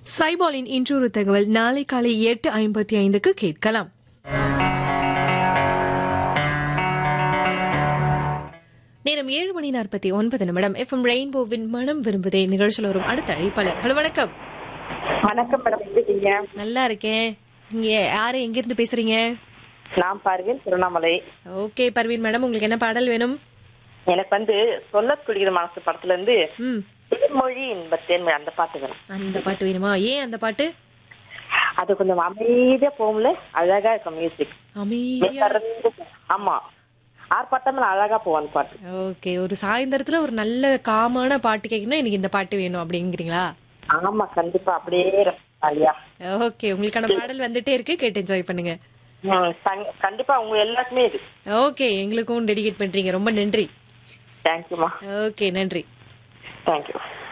சைபாலின் இன்றொரு தகவல் நாளை காலை எட்டு ஐம்பத்தி ஐந்துக்கு கேட்கலாம் நேரம் ஏழு மணி நாற்பத்தி ஒன்பது நிமிடம் எஃப்எம் ரெயின்போவின் மனம் விரும்புதே நிகழ்ச்சியில் வரும் அடுத்த அழைப்பாளர் ஹலோ வணக்கம் வணக்கம் மேடம் எப்படி இருக்கீங்க நல்லா இருக்கேன் நீங்க யாரு எங்க இருந்து பேசுறீங்க நான் பார்வேன் திருவண்ணாமலை ஓகே பர்வீன் மேடம் உங்களுக்கு என்ன பாடல் வேணும் எனக்கு வந்து சொல்லக்கூடிய மனசு படத்துல இருந்து ம் தேன்மொழி இன்பத்தேன் அந்த பாட்டு வேணும் அந்த பாட்டு வேணுமா ஏன் அந்த பாட்டு அது கொஞ்சம் அமைதியா போகும்ல அழகா இருக்கும் மியூசிக் அமைதியா ஆமா ஆர்ப்பாட்டம் அழகா போகும் அந்த பாட்டு ஓகே ஒரு சாயந்தரத்துல ஒரு நல்ல காமான பாட்டு கேட்கணும் எனக்கு இந்த பாட்டு வேணும் அப்படிங்கிறீங்களா ஆமா கண்டிப்பா அப்படியே ஜாலியா ஓகே உங்களுக்கான பாடல் வந்துட்டே இருக்கு கேட்டு என்ஜாய் பண்ணுங்க ம், சங்- கண்டிப்பா உங்க எல்லாருக்குமே இது ஓகே எங்களுக்கும் டெடிகேட் பண்றீங்க ரொம்ப நன்றி தேங்க்யூமா ஓகே நன்றி தேங்க்யூ